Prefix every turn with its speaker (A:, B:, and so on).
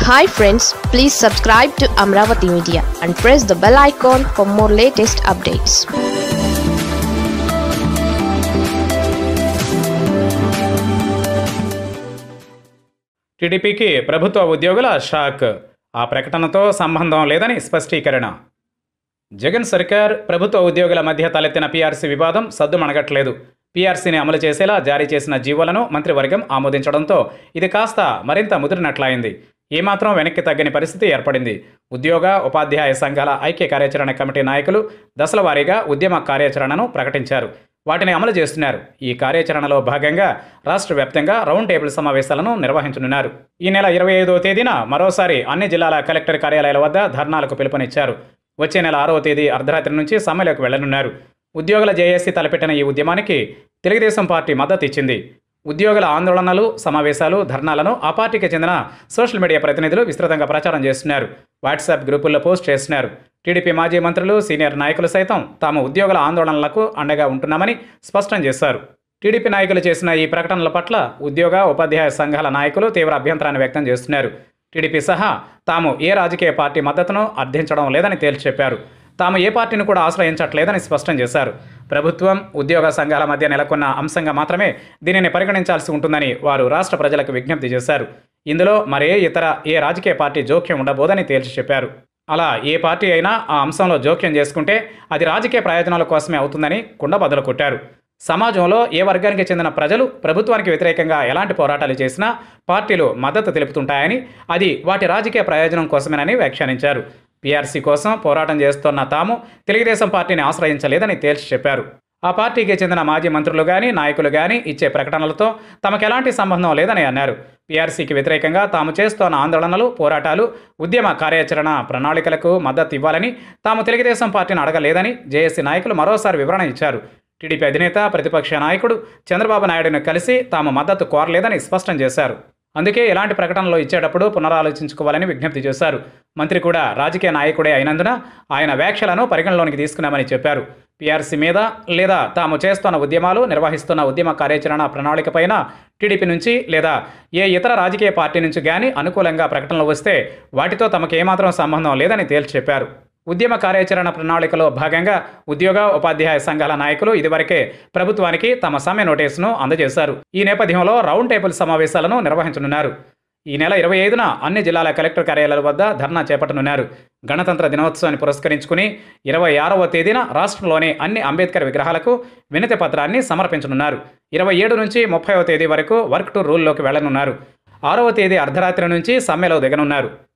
A: hi friends please subscribe to Amaravati media and press the bell icon for more latest updates
B: టీడీపీకి ప్రభుత్వ ఉద్యోగుల shock ఆ ప్రకటనతో సంబంధం లేదని స్పష్టీకరణ జగన్ సర్కార్ ప్రభుత్వ ఉద్యోగుల మధ్య తలెత్తిన పీఆర్సీ వివాదం సద్దుమణగట్లేదు పీఆర్సీని అమలు చేసేలా జారీ చేసిన జీవోలను మంత్రివర్గం ఆమోదించడంతో ఇది కాస్త మరింత ముదిరినట్లయింది ఏమాత్రం వెనక్కి తగ్గని పరిస్థితి ఏర్పడింది ఉద్యోగ ఉపాధ్యాయ సంఘాల ఐక్య కార్యాచరణ కమిటీ నాయకులు దశల వారీగా ఉద్యమ కార్యాచరణను ప్రకటించారు వాటిని అమలు చేస్తున్నారు ఈ కార్యాచరణలో భాగంగా రాష్ట్ర వ్యాప్తంగా రౌండ్ టేబుల్ సమావేశాలను నిర్వహించనున్నారు ఈ నెల ఇరవై ఐదవ తేదీన మరోసారి అన్ని జిల్లాల కలెక్టర్ కార్యాలయాల వద్ద ధర్నాలకు పిలుపునిచ్చారు వచ్చే నెల ఆరవ తేదీ అర్ధరాత్రి నుంచి సమ్మెలోకి వెళ్లనున్నారు ఉద్యోగుల జేఏసీ తలపెట్టిన ఈ ఉద్యమానికి తెలుగుదేశం పార్టీ మద్దతు ఇచ్చింది ఉద్యోగుల ఆందోళనలు సమావేశాలు ధర్నాలను ఆ పార్టీకి చెందిన సోషల్ మీడియా ప్రతినిధులు విస్తృతంగా ప్రచారం చేస్తున్నారు వాట్సాప్ గ్రూపుల్లో పోస్ట్ చేస్తున్నారు టీడీపీ మాజీ మంత్రులు సీనియర్ నాయకులు సైతం తాము ఉద్యోగుల ఆందోళనలకు అండగా ఉంటున్నామని స్పష్టం చేశారు టీడీపీ నాయకులు చేసిన ఈ ప్రకటనల పట్ల ఉద్యోగ ఉపాధ్యాయ సంఘాల నాయకులు తీవ్ర అభ్యంతరాన్ని వ్యక్తం చేస్తున్నారు టీడీపీ సహా తాము ఏ రాజకీయ పార్టీ మద్దతును అర్థించడం లేదని తేల్చి చెప్పారు తాము ఏ పార్టీని కూడా ఆశ్రయించట్లేదని స్పష్టం చేశారు ప్రభుత్వం ఉద్యోగ సంఘాల మధ్య నెలకొన్న అంశంగా మాత్రమే దీనిని పరిగణించాల్సి ఉంటుందని వారు రాష్ట్ర ప్రజలకు విజ్ఞప్తి చేశారు ఇందులో మరే ఇతర ఏ రాజకీయ పార్టీ జోక్యం ఉండబోదని తేల్చి చెప్పారు అలా ఏ పార్టీ అయినా ఆ అంశంలో జోక్యం చేసుకుంటే అది రాజకీయ ప్రయోజనాల కోసమే అవుతుందని కుండబద్దలు కొట్టారు సమాజంలో ఏ వర్గానికి చెందిన ప్రజలు ప్రభుత్వానికి వ్యతిరేకంగా ఎలాంటి పోరాటాలు చేసినా పార్టీలు మద్దతు తెలుపుతుంటాయని అది వాటి రాజకీయ ప్రయోజనం కోసమేనని వ్యాఖ్యానించారు పీఆర్సీ కోసం పోరాటం చేస్తున్న తాము తెలుగుదేశం పార్టీని ఆశ్రయించలేదని తేల్చి చెప్పారు ఆ పార్టీకి చెందిన మాజీ మంత్రులు కానీ నాయకులు కానీ ఇచ్చే ప్రకటనలతో తమకు ఎలాంటి సంబంధం లేదని అన్నారు పీఆర్సీకి వ్యతిరేకంగా తాము చేస్తోన్న ఆందోళనలు పోరాటాలు ఉద్యమ కార్యాచరణ ప్రణాళికలకు మద్దతు ఇవ్వాలని తాము తెలుగుదేశం పార్టీని అడగలేదని జేఏసీ నాయకులు మరోసారి వివరణ ఇచ్చారు టీడీపీ అధినేత ప్రతిపక్ష నాయకుడు చంద్రబాబు నాయుడును కలిసి తాము మద్దతు కోరలేదని స్పష్టం చేశారు అందుకే ఇలాంటి ప్రకటనలు ఇచ్చేటప్పుడు పునరాలోచించుకోవాలని విజ్ఞప్తి చేశారు మంత్రి కూడా రాజకీయ నాయకుడే అయినందున ఆయన వ్యాఖ్యలను పరిగణలోనికి తీసుకున్నామని చెప్పారు పీఆర్సీ మీద లేదా తాము చేస్తున్న ఉద్యమాలు నిర్వహిస్తున్న ఉద్యమ కార్యాచరణ ప్రణాళికపైన టీడీపీ నుంచి లేదా ఏ ఇతర రాజకీయ పార్టీ నుంచి కానీ అనుకూలంగా ప్రకటనలు వస్తే వాటితో తమకు ఏమాత్రం సంబంధం లేదని తేల్చి చెప్పారు ఉద్యమ కార్యాచరణ ప్రణాళికలో భాగంగా ఉద్యోగ ఉపాధ్యాయ సంఘాల నాయకులు ఇదివరకే ప్రభుత్వానికి తమ సమ్మె నోటీసును అందజేశారు ఈ నేపథ్యంలో రౌండ్ టేబుల్ సమావేశాలను నిర్వహించనున్నారు ఈ నెల ఇరవై ఐదున అన్ని జిల్లాల కలెక్టర్ కార్యాలయాల వద్ద ధర్నా చేపట్టనున్నారు గణతంత్ర దినోత్సవాన్ని పురస్కరించుకుని ఇరవై ఆరవ తేదీన రాష్ట్రంలోని అన్ని అంబేద్కర్ విగ్రహాలకు వినతి పత్రాన్ని సమర్పించనున్నారు ఇరవై ఏడు నుంచి ముప్పైవ తేదీ వరకు వర్క్ టు రూల్లోకి వెళ్లనున్నారు ఆరవ తేదీ అర్ధరాత్రి నుంచి సమ్మెలో దిగనున్నారు